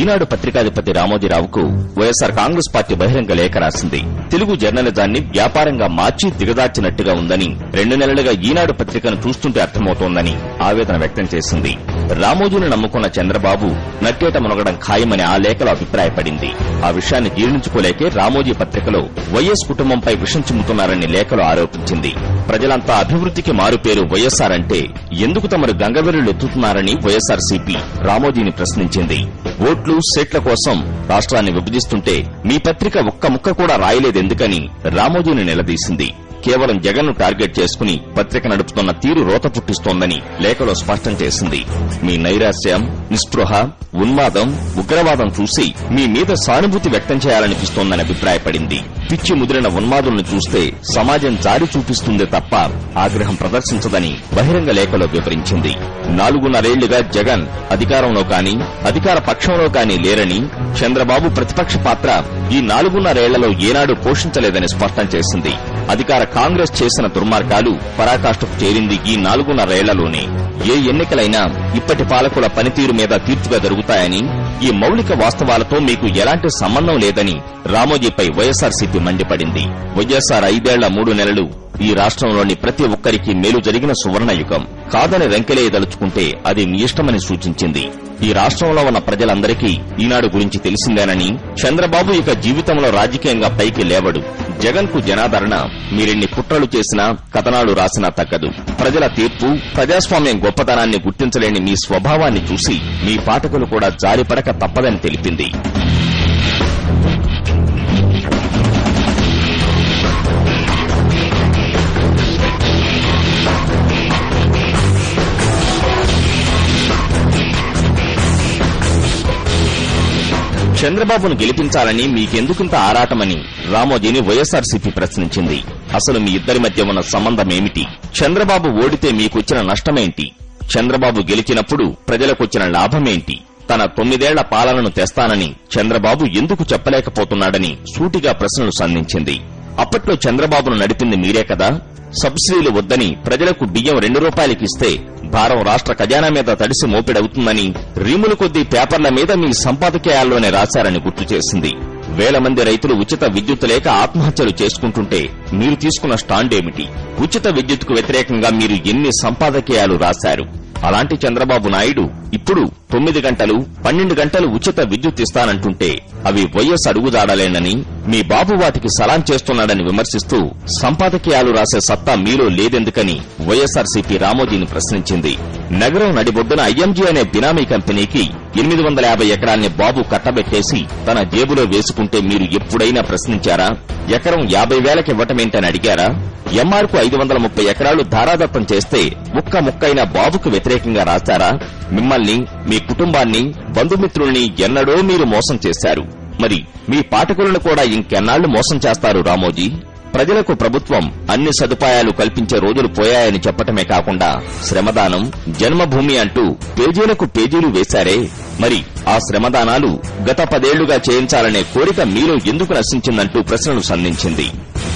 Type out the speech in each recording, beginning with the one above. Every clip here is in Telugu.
ఈనాడు పత్రికాధిపతి రామోజీరావుకు వైఎస్ఆర్ కాంగ్రెస్ పార్టీ బహిరంగ లేఖ రాసింది తెలుగు జర్నలిజాన్ని వ్యాపారంగా మార్చి దిగదార్చినట్టుగా ఉందని రెండు నెలలుగా ఈనాడు పత్రికను చూస్తుంటే అర్థమవుతోందని ఆవేదన వ్యక్తం చేసింది రామోజీని నమ్ముకున్న చంద్రబాబు నట్టేట మునగడం ఖాయమని ఆ లేఖలో అభిప్రాయపడింది ఆ విషయాన్ని జీర్ణించుకోలేకే రామోజీ పత్రికలో వైఎస్ కుటుంబంపై విషం చిమ్ముతున్నారని లేఖలో ఆరోపించింది ప్రజలంతా అభివృద్ధికి మారుపేరు వైఎస్ఆర్ అంటే ఎందుకు తమరు గంగవెర్రులు ఎత్తుతున్నారని వైఎస్ఆర్ సిపి రామోజీని ప్రశ్నించింది ఓట్లు సెట్ల కోసం రాష్ట్రాన్ని విభజిస్తుంటే మీ పత్రిక ఒక్క ముక్క కూడా రాయలేదెందుకని రామోజీని నిలదీసింది కేవలం జగన్ ను టార్గెట్ చేసుకుని పత్రిక నడుపుతున్న తీరు రోత పుట్టిస్తోందని లేఖలో స్పష్టం చేసింది మీ నైరాశ్యం నిస్పృహ ఉన్మాదం ఉగ్రవాదం చూసి మీ మీద సానుభూతి వ్యక్తం చేయాలనిపిస్తోందని అభిప్రాయపడింది పిచ్చి ముదిరిన ఉన్మాదులను చూస్తే సమాజం జారి చూపిస్తుందే తప్ప ఆగ్రహం ప్రదర్శించదని బహిరంగ లేఖలో వివరించింది నాలుగున్నరేళ్లుగా జగన్ అధికారంలో కాని అధికార పక్షంలో కాని లేరని చంద్రబాబు ప్రతిపక్ష పాత్ర ఈ నాలుగున్నరేళ్లలో ఏనాడు పోషించలేదని స్పష్టం చేసింది అధికార కాంగ్రెస్ చేసిన దుర్మార్గాలు పరాకాష్ఠకు చేరింది ఈ నాలుగున్నరేళ్లలోనే ఏ ఎన్నికలైనా ఇప్పటి పాలకుల పనితీరు మీద తీర్పుగా జరుగుతాయని ఈ మౌలిక వాస్తవాలతో మీకు ఎలాంటి సంబంధం లేదని రామోజీపై వైఎస్ఆర్సీపీ మండిపడింది వైఎస్ఆర్ ఐదేళ్ల మూడు నెలలు ఈ రాష్ట్రంలోని ప్రతి ఒక్కరికి మేలు జరిగిన సువర్ణయుగం కాదని వెంకలేయదలుచుకుంటే అది మీ ఇష్టమని సూచించింది ఈ రాష్ట్రంలో ఉన్న ప్రజలందరికీ ఈనాడు గురించి తెలిసిందేనని చంద్రబాబు ఇక జీవితంలో రాజకీయంగా పైకి లేవడు జగన్ కు జనాదరణ మీరెన్ని కుట్రలు చేసినా కథనాలు రాసినా తగ్గదు ప్రజల తీర్పు ప్రజాస్వామ్యం గొప్పతనాన్ని గుర్తించలేని మీ స్వభావాన్ని చూసి మీ పాఠకులు కూడా జారిపడక తప్పదని తెలిపింది చంద్రబాబును గెలిపించాలని మీకెందుకింత ఆరాటమని రామోజీని వైఎస్ఆర్సీపీ ప్రశ్నించింది అసలు మీ ఇద్దరి మధ్య ఉన్న సంబంధం ఏమిటి చంద్రబాబు ఓడితే మీకొచ్చిన నష్టమేంటి చంద్రబాబు గెలిచినప్పుడు ప్రజలకొచ్చిన లాభమేంటి తన తొమ్మిదేళ్ల పాలనను తెస్తానని చంద్రబాబు ఎందుకు చెప్పలేకపోతున్నాడని సూటిగా ప్రశ్నలు సంధించింది అప్పట్లో చంద్రబాబును నడిపింది మీరే కదా సబ్సిడీలు వద్దని ప్రజలకు బియ్యం రెండు రూపాయలకిస్తే భారం రాష్ట్ర ఖజానా మీద తడిసి మోపిడవుతుందని రీములు కొద్దీ పేపర్ల మీద మీ సంపాదకీయాల్లోనే రాశారని గుర్తు చేసింది వేల మంది రైతులు ఉచిత విద్యుత్ లేక ఆత్మహత్యలు చేసుకుంటుంటే మీరు తీసుకున్న స్టాండ్ ఏమిటి ఉచిత విద్యుత్కు వ్యతిరేకంగా మీరు ఎన్ని సంపాదకీయాలు రాశారు అలాంటి చంద్రబాబు నాయుడు ఇప్పుడు తొమ్మిది గంటలు పన్నెండు గంటలు ఉచిత విద్యుత్ ఇస్తానంటుంటే అవి వైఎస్ అడుగుదాడలేనని మీ బాబు వాటికి సలాం చేస్తున్నాడని విమర్శిస్తూ సంపాదకీయాలు రాసే సత్తా మీలో లేదెందుకని వైఎస్ఆర్సీపీ రామోజీని ప్రశ్నించింది నగరం నడిబొడ్డున ఐఎంజీ అనే బినామీ కంపెనీకి ఎనిమిది వందల యాభై ఎకరాల్ని బాబు కట్టబెట్టేసి తన జేబులో వేసుకుంటే మీరు ఎప్పుడైనా ప్రశ్నించారా ఎకరం యాభై వేలకివ్వటమేంటని అడిగారా ఎంఆర్కు ఐదు వందల ముప్పై ఎకరాలు ధారాదత్తం చేస్తే ముక్క ముక్కైన బాబుకు వ్యతిరేకంగా రాశారా మిమ్మల్ని మీ కుటుంబాన్ని బంధుమిత్రుల్ని ఎన్నడో మీరు మోసం చేశారు మరి మీ పాఠకులను కూడా ఇంకెన్నాళ్లు మోసం చేస్తారు రామోజీ ప్రజలకు ప్రభుత్వం అన్ని సదుపాయాలు కల్పించే రోజులు పోయాయని చెప్పటమే కాకుండా శ్రమదానం జన్మభూమి అంటూ పేజీలకు పేజీలు వేశారే మరి ఆ శ్రమదానాలు గత పదేళ్లుగా చేయించాలనే కోరిక మీలో ఎందుకు నశించిందంటూ ప్రశ్నలు సంధించింది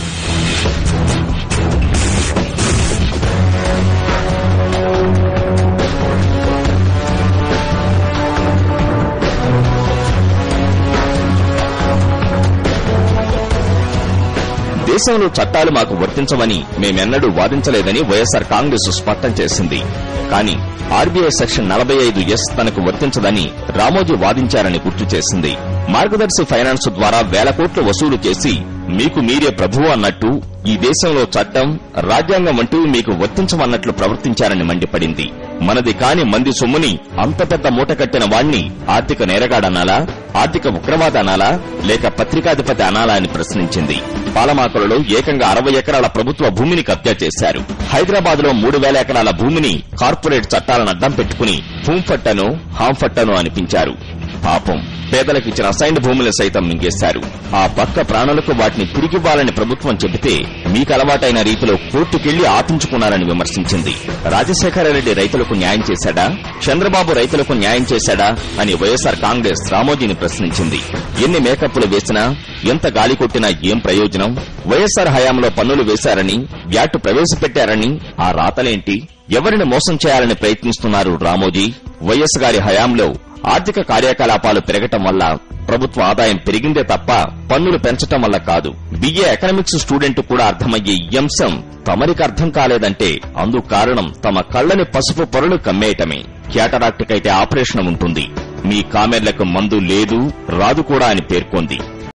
దేశంలో చట్టాలు మాకు వర్తించవని మేమెన్నడూ వాదించలేదని వైఎస్సార్ కాంగ్రెస్ స్పష్టం చేసింది కానీ ఆర్బీఐ సెక్షన్ నలభై ఐదు ఎస్ తనకు వర్తించదని రామోజీ వాదించారని గుర్తు చేసింది మార్గదర్శి ఫైనాన్స్ ద్వారా వేల కోట్లు వసూలు చేసి మీకు మీరే ప్రభువు అన్నట్టు ఈ దేశంలో చట్టం రాజ్యాంగం వంటివి మీకు వర్తించమన్నట్లు ప్రవర్తించారని మండిపడింది మనది కాని మంది సొమ్ముని అంత పెద్ద మూట కట్టిన వాణ్ణి ఆర్థిక నేరగాడనాలా ఆర్థిక ఉగ్రవాద అనాలా లేక పత్రికాధిపతి అనాలా అని ప్రశ్నించింది పాలమాకులలో ఏకంగా అరవై ఎకరాల ప్రభుత్వ భూమిని కబ్జా చేశారు హైదరాబాద్ లో మూడు వేల ఎకరాల భూమిని కార్పొరేట్ చట్టాలను అడ్డం పెట్టుకుని భూంఫట్టను హాంఫట్టను అనిపించారు పాపం పేదలకు ఇచ్చిన అసైన్డ్ భూములు సైతం మింగేశారు ఆ పక్క ప్రాణులకు వాటిని తిరిగివ్వాలని ప్రభుత్వం చెబితే మీకు అలవాటైన రీతిలో కోర్టుకెళ్లి ఆపించుకున్నారని విమర్శించింది రాజశేఖర రెడ్డి రైతులకు న్యాయం చేశాడా చంద్రబాబు రైతులకు న్యాయం చేశాడా అని వైఎస్సార్ కాంగ్రెస్ రామోజీని ప్రశ్నించింది ఎన్ని మేకప్పులు వేసినా ఎంత గాలి కొట్టినా ఏం ప్రయోజనం వైఎస్సార్ హయాంలో పన్నులు వేశారని వ్యాట్ ప్రవేశపెట్టారని ఆ రాతలేంటి ఎవరిని మోసం చేయాలని ప్రయత్నిస్తున్నారు రామోజీ వైఎస్ గారి హయాంలో ఆర్థిక కార్యకలాపాలు పెరగటం వల్ల ప్రభుత్వ ఆదాయం పెరిగిందే తప్ప పన్నులు పెంచటం వల్ల కాదు బిఏ ఎకనామిక్స్ స్టూడెంట్ కూడా అర్థమయ్యే ఈ అంశం తమరికి అర్థం కాలేదంటే అందుకు కారణం తమ కళ్ళని పసుపు పొరలు కమ్మేయటమే క్యాటరాక్ట్కైతే ఆపరేషన్ ఉంటుంది మీ కామెర్లకు మందు లేదు రాదు కూడా అని పేర్కొంది